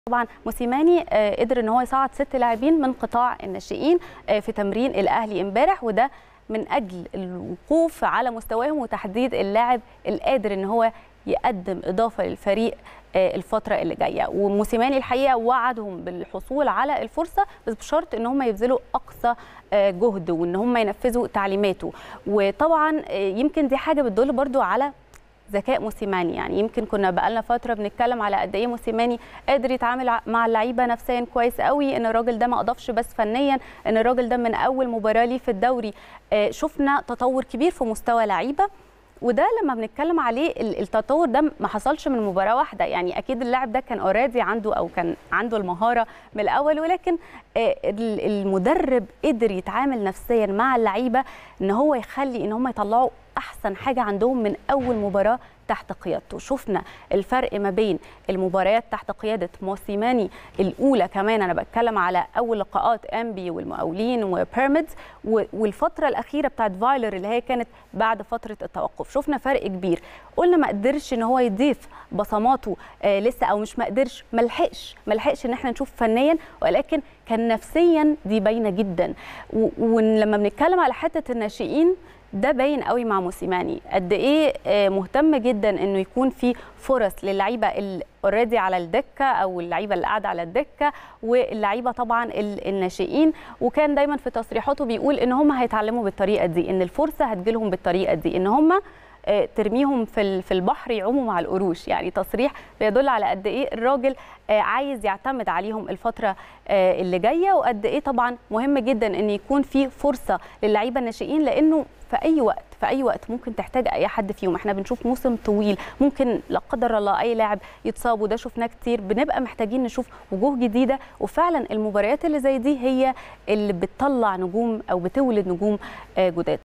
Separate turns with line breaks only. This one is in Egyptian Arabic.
طبعا موسيماني آه، قدر ان هو يصعد ست لاعبين من قطاع الناشئين آه، في تمرين الاهلي امبارح وده من اجل الوقوف على مستواهم وتحديد اللاعب القادر ان هو يقدم اضافه للفريق آه، الفتره اللي جايه وموسيماني الحقيقه وعدهم بالحصول على الفرصه بس بشرط ان هم يبذلوا اقصى آه، جهد وان هم ينفذوا تعليماته وطبعا آه، يمكن دي حاجه بتدل برضو على ذكاء موسيماني يعني يمكن كنا بقالنا فتره بنتكلم على قد ايه موسيماني قادر يتعامل ع- مع اللعيبه نفسيا كويس قوي ان الراجل ده ما اضافش بس فنيا ان الراجل ده من اول مباراه ليه في الدوري آه، شفنا تطور كبير في مستوى لعيبه وده لما بنتكلم عليه ال- التطور ده ما حصلش من مباراه واحده يعني اكيد اللاعب ده كان اوريدي عنده او كان عنده المهاره من الاول ولكن آه، ال- المدرب قدر يتعامل نفسيا مع اللعيبه ان هو يخلي ان هم يطلعوا احسن حاجه عندهم من اول مباراه تحت قيادته شفنا الفرق ما بين المباريات تحت قياده موسيماني الاولى كمان انا بتكلم على اول لقاءات انبي والمقاولين وبيراميدز و- والفتره الاخيره بتاعت فايلر اللي هي كانت بعد فتره التوقف شفنا فرق كبير قلنا ما قدرش ان هو يضيف بصماته آه لسه او مش ما قدرش ما لحقش ما لحقش ان احنا نشوف فنيا ولكن كان نفسيا دي باينه جدا و- ولما بنتكلم على حته الناشئين ده باين قوي مع موسيماني قد ايه آه، مهتم جدا انه يكون في فرص للعيبه اللي اوريدي على الدكه او اللعيبه اللي قاعده على الدكه واللعيبه طبعا ال- الناشئين وكان دايما في تصريحاته بيقول ان هم هيتعلموا بالطريقه دي ان الفرصه هتجيلهم بالطريقه دي ان هم آه، ترميهم في ال- في البحر يعوموا مع القروش يعني تصريح بيدل على قد ايه الراجل آه، عايز يعتمد عليهم الفتره آه، اللي جايه وقد ايه طبعا مهم جدا ان يكون في فرصه للعيبه الناشئين لانه في اي وقت في اي وقت ممكن تحتاج اي حد فيهم احنا بنشوف موسم طويل ممكن لا قدر الله اي لاعب يتصاب وده شفناه كتير بنبقى محتاجين نشوف وجوه جديده وفعلا المباريات اللي زي دي هي اللي بتطلع نجوم او بتولد نجوم آه، جداد